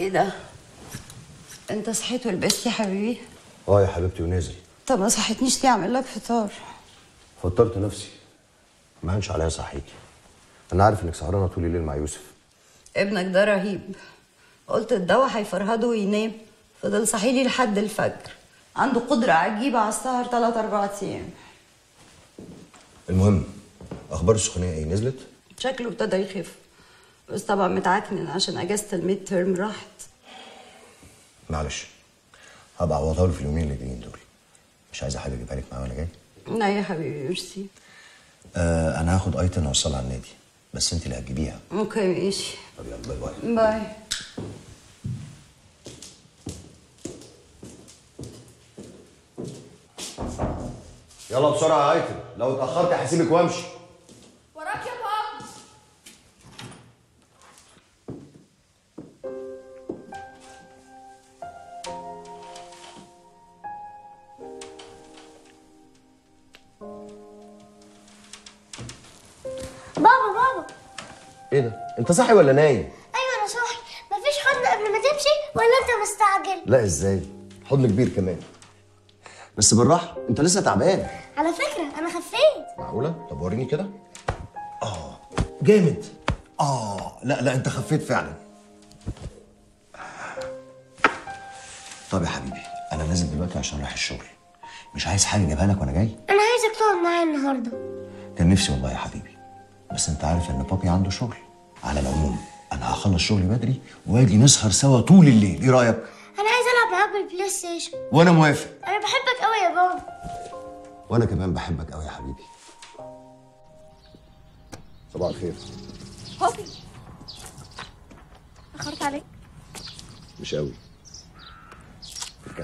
ايه ده انت صحيت ولبست يا حبيبي اه يا حبيبتي ونازل طب ما صحتنيش ليه اعمل لك فطار فطرت نفسي ما هنش عليا صحيتي انا عارف انك سهرانه طول الليل مع يوسف ابنك ده رهيب قلت الدواء هيفرهده وينام فضل صحيلي لحد الفجر عنده قدرة عجيبة على السهر تلات أربع أيام المهم اخبار السخونيه ايه نزلت شكله ابتدى يخف بس طبعا متعكنن عشان أجازة الميد تيرم راحت معلش هبقى اعوضها له في اليومين اللي جايين دول مش عايزه حاجه اجيبها لك معايا وانا جاي لا يا حبيبي ميرسي آه انا هاخد ايتن اوصلها على النادي بس انت اللي هتجيبيها اوكي ماشي طب يلا باي باي باي يلا بسرعه يا ايتن لو اتاخرت هسيبك وامشي وراك يا بابا بابا بابا ايه ده انت صاحي ولا نايم ايوه انا صاحي مفيش حضن قبل ما تمشي ولا انت مستعجل لا ازاي حضن كبير كمان بس بالراحه انت لسه تعبان على فكره انا خفيت معقوله طب وريني كده اه جامد اه لا لا انت خفيت فعلا طب يا حبيبي انا نازل دلوقتي عشان رايح الشغل مش عايز حاجه اجيبها لك وانا جاي انا عايزك تقعد معايا النهارده كان نفسي والله يا حبيبي بس انت عارف ان بابي عنده شغل على العموم انا هخلص شغلي بدري واجي نسهر سوا طول الليل ايه رايك انا عايز العب معاك بالبلاي ستيشن وانا موافق انا بحبك قوي يا بابا وانا كمان بحبك قوي يا حبيبي صباح الخير بابي اخرت عليك مش قوي بجد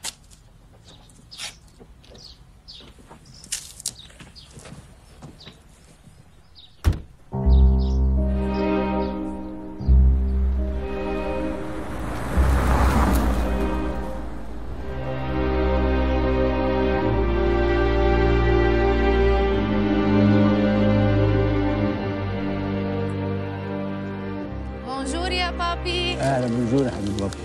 بونجور يا بابي اهلا بنزول يا حبيب بابا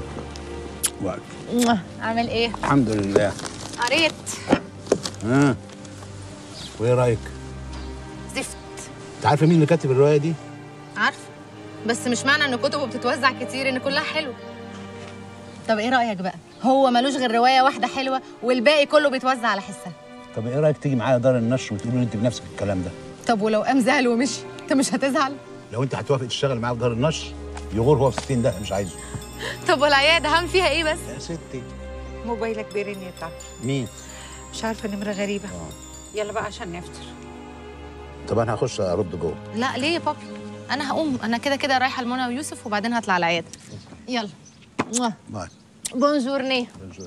وقت عامل ايه الحمد لله قريت ها وايه رايك زفت انت عارفه مين اللي كاتب الروايه دي عارفه بس مش معنى ان كتبه بتتوزع كتير ان كلها حلوه طب ايه رايك بقى هو ملوش غير روايه واحده حلوه والباقي كله بيتوزع على حسها طب ايه رايك تيجي معايا دار النشر وتقولي لي انت بنفسك الكلام ده طب ولو قام زعل ومشي انت مش هتزعل لو انت هتوافق تشتغل معايا في دار النشر يغور هو في 60 ده مش عايزه طب والعياده هعمل فيها ايه بس يا ستي موبايلك بيرن يطلع مين مش عارفه نمره غريبه يلا بقى عشان نفطر طب انا هخش ارد جوه لا ليه يا بابي انا هقوم انا كده كده رايحه لمنى ويوسف وبعدين هطلع العياده يلا موah. باي بونجورني بنزول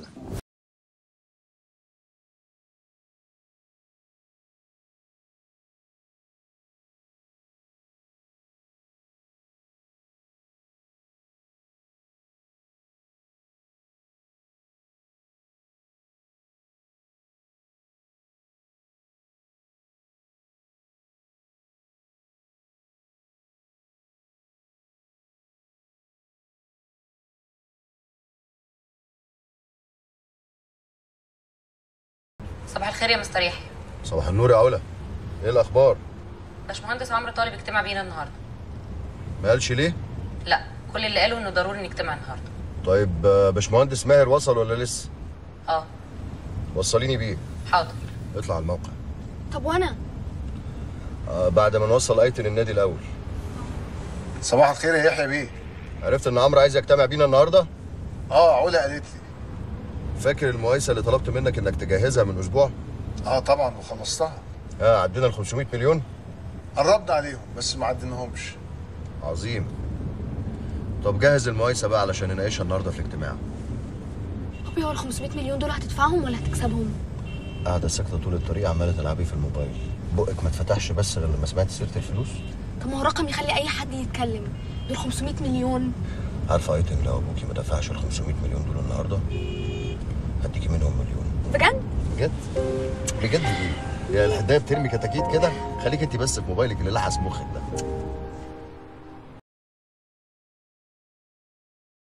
صباح الخير يا مستر يحيى صباح النور يا علا ايه الاخبار باشمهندس عمرو طالب اجتماع بينا النهارده ما قالش ليه لا كل اللي قاله انه ضروري نجتمع النهارده طيب آه، باشمهندس ماهر وصل ولا لسه اه وصليني بيه حاضر اطلع على الموقع طب وانا آه بعد ما نوصل ايتن النادي الاول صباح الخير يا يحيى بيه عرفت ان عمرو عايز يجتمع بينا النهارده اه علا قالت لي فاكر المقايسه اللي طلبت منك انك تجهزها من اسبوع اه طبعا وخلصتها اه عدينا ال 500 مليون قربنا عليهم بس ما عديناهمش عظيم طب جهز المقايسه بقى علشان نناقشها النهارده في الاجتماع بابي هو ال 500 مليون دول هتدفعهم ولا هتكسبهم قاعده ساكته طول الطريق عماله تلعبي في الموبايل بقك ما اتفتحش بس غير لما سمعت سيره الفلوس طب ما هو رقم يخلي اي حد يتكلم دول 500 مليون عارفه ايتن لو ابوكي ما دفعش ال 500 مليون دول النهارده هديكي منهم مليون بجد بجد بجد ايه يا الهدايه بترمي كتاكيت كده خليك انت بس في موبايلك اللي لحس مخك ده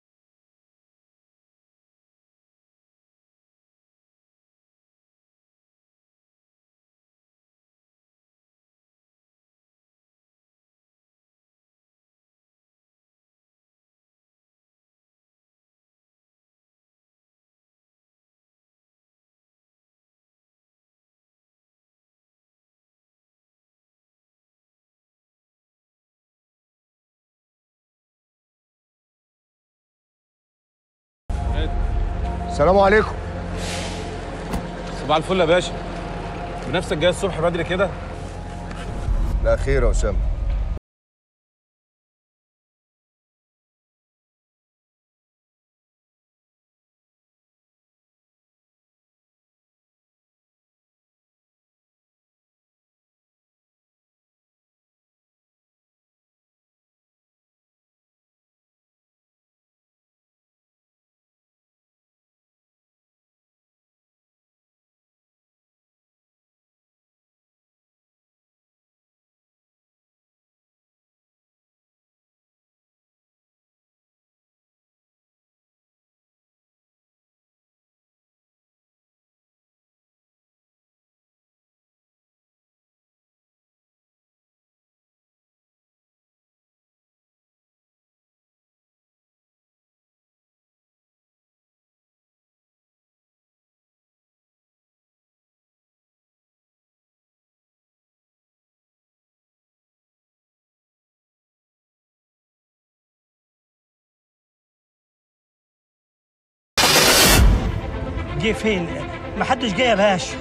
السلام عليكم صباح الفل يا باشا بنفسك جاي الصبح بدري كده لا خير يا اسامه جه فين؟ محدش جه يا باشا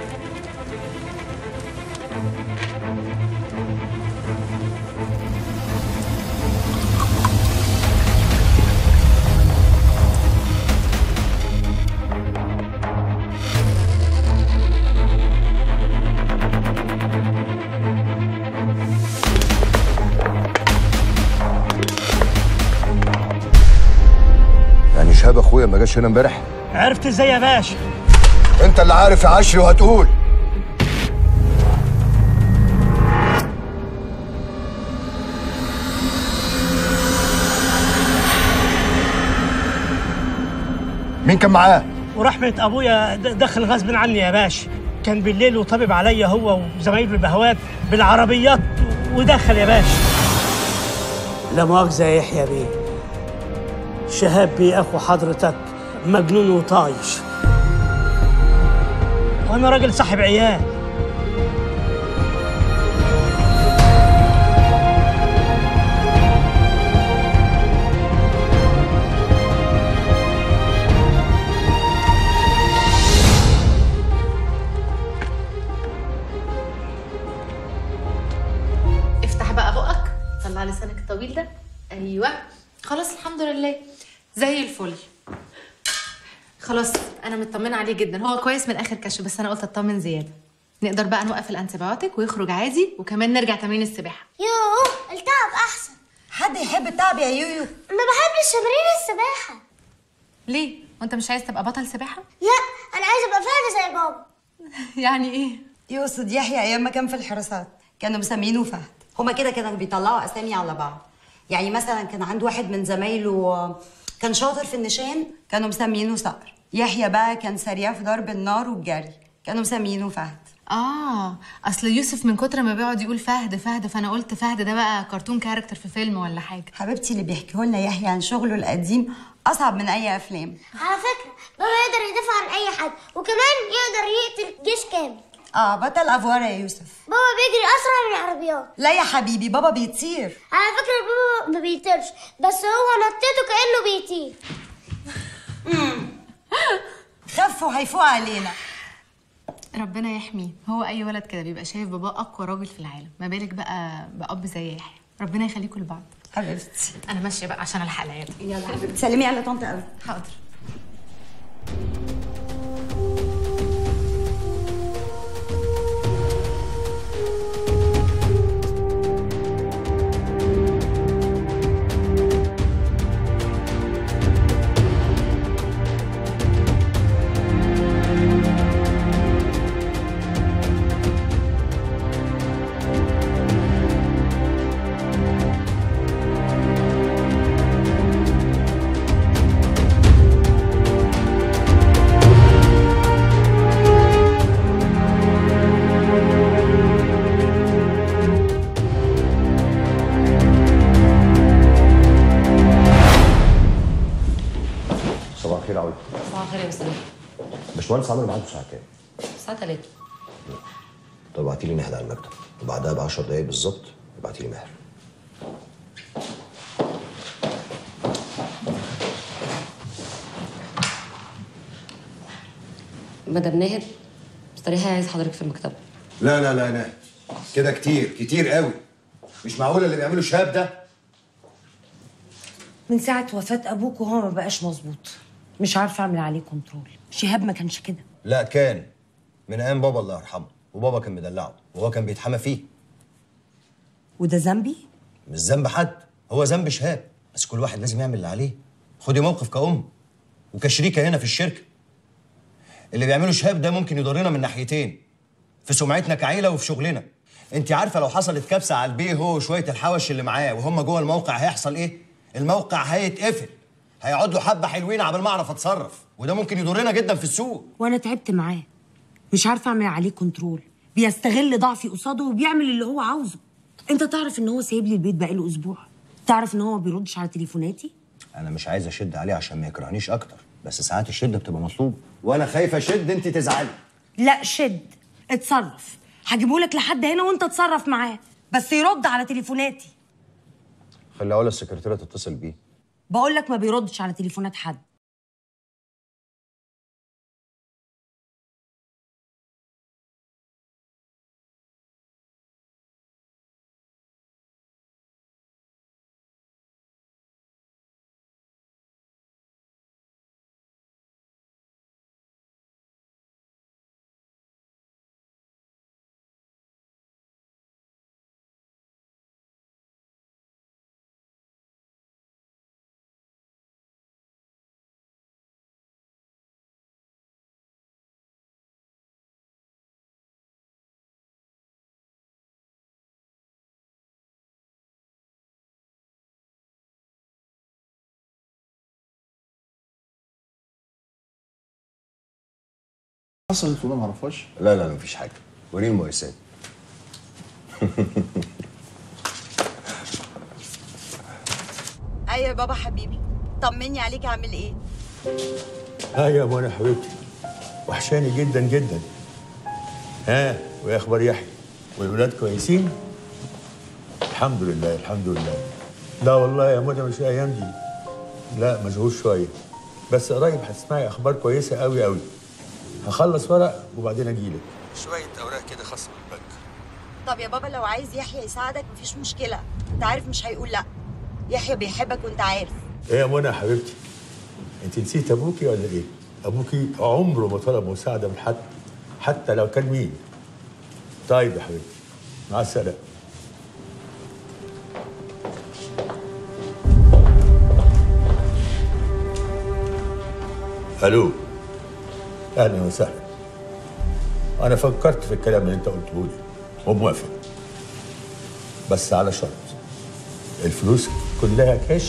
يعني شهاب اخويا ما جاش هنا امبارح عرفت ازاي يا باشا؟ انت اللي عارف يا عشري وهتقول مين كان معاه ورحمة أبويا د- دخل غصب عني يا باشا كان بالليل وطبب عليا هو وزمايله البهوات بالعربيات ودخل يا باشا لا مؤاخذة يا يحيى بيه شهاب بيه أخو حضرتك مجنون وطايش وأنا راجل صاحب عيال افتح بقى بقك طلع لسانك الطويل ده ايوه خلاص الحمد لله زي الفل خلاص انا مطمنه عليه جدا هو كويس من اخر كشف بس انا قلت اطمن زياده نقدر بقى نوقف الانتبيوتيك ويخرج عادي وكمان نرجع تمرين السباحه يوه التعب احسن حد يحب التعب يا يويو ما بحبش تمرين السباحه ليه وانت مش عايز تبقى بطل سباحه لا انا عايزه ابقى فهد زي بابا يعني ايه يقصد يحيى ايام ما كان في الحراسات كانوا مسمينه فهد هما كده كانوا بيطلعوا اسامي على بعض يعني مثلا كان عنده واحد من زمايله آه، كان شاطر في النشان كانوا مسمينه صقر يحيى بقى كان سريع في ضرب النار والجري كانوا مسمينه فهد اه اصل يوسف من كتر ما بيقعد يقول فهد فهد فانا قلت فهد ده بقى كرتون كاركتر في فيلم ولا حاجه حبيبتي اللي بيحكيه لنا يحيى عن شغله القديم اصعب من اي افلام على فكره بابا يقدر يدافع عن اي حد وكمان يقدر يقتل جيش كامل اه بطل افوار يا يوسف بابا بيجري اسرع من العربيات لا يا حبيبي بابا بيطير على فكره بابا ما بيطيرش بس هو نطته كانه بيطير خف وهيفوق علينا ربنا يحميه هو اي ولد كده بيبقى شايف باباه اقوى راجل في العالم ما بالك بقى باب زي يحيى ربنا يخليكم لبعض حبيبتي انا ماشيه بقى عشان الحق العيال يلا حبيبتي سلمي على طنط قوي حاضر صباح الخير يا عودة صباح الخير يا استاذ باشمهندس عمرو معاك الساعة كام؟ الساعه 3 طب ابعتي لي مهد على المكتب وبعدها ب 10 دقايق بالظبط ابعتي لي مهر مدام ناهد مستريحه عايز حضرتك في المكتب لا لا لا لا كده كتير كتير قوي مش معقول اللي بيعمله شهاب ده من ساعة وفاة أبوك وهو ما بقاش مظبوط مش عارفة أعمل عليه كنترول شهاب ما كانش كده لا كان من ايام بابا الله يرحمه وبابا كان مدلعه وهو كان بيتحمى فيه وده ذنبي؟ مش ذنب حد هو ذنب شهاب بس كل واحد لازم يعمل اللي عليه خدي موقف كأم وكشريكة هنا في الشركة اللي بيعمله شهاب ده ممكن يضرنا من ناحيتين في سمعتنا كعيلة وفي شغلنا انت عارفة لو حصلت كبسة على البيه هو وشوية الحوش اللي معاه وهم جوه الموقع هيحصل ايه الموقع هيتقفل هيقعد له حبة حلوين عبال ما اعرف اتصرف وده ممكن يضرنا جدا في السوق وأنا تعبت معاه مش عارفة أعمل عليه كنترول بيستغل ضعفي قصاده وبيعمل اللي هو عاوزه أنت تعرف إن هو سايب لي البيت بقاله أسبوع تعرف إن هو ما بيردش على تليفوناتي انا مش عايز اشد عليه عشان ما يكرهنيش اكتر بس ساعات الشده بتبقى مطلوبه وانا خايف اشد انت تزعلي لا شد اتصرف هجيبهولك لحد هنا وانت اتصرف معاه بس يرد على تليفوناتي خلي اقول السكرتيره تتصل بيه بقول لك ما بيردش على تليفونات حد حصلت ولا ما اعرفهاش لا لا مفيش حاجه وريني المقايسات ايوه يا بابا حبيبي طمني عليك عامل ايه ها يا منى حبيبتي وحشاني جدا جدا ها وايه اخبار يحيى والولاد كويسين الحمد لله الحمد لله لا والله يا منى مش الايام دي لا مشغول شويه بس قريب هتسمعي اخبار كويسه قوي قوي هخلص ورق وبعدين اجيلك شويه اوراق كده خاصه بالبنك طب يا بابا لو عايز يحيى يساعدك مفيش مشكله انت عارف مش هيقول لا يحيى بيحبك وانت عارف ايه يا منى يا حبيبتي انت نسيت ابوكي ولا ايه ابوكي عمره ما طلب مساعده من حد حتى لو كان مين طيب يا حبيبتي مع السلامه الو اهلا وسهلا انا فكرت في الكلام اللي انت قلته لي وموافق بس على شرط الفلوس كلها كاش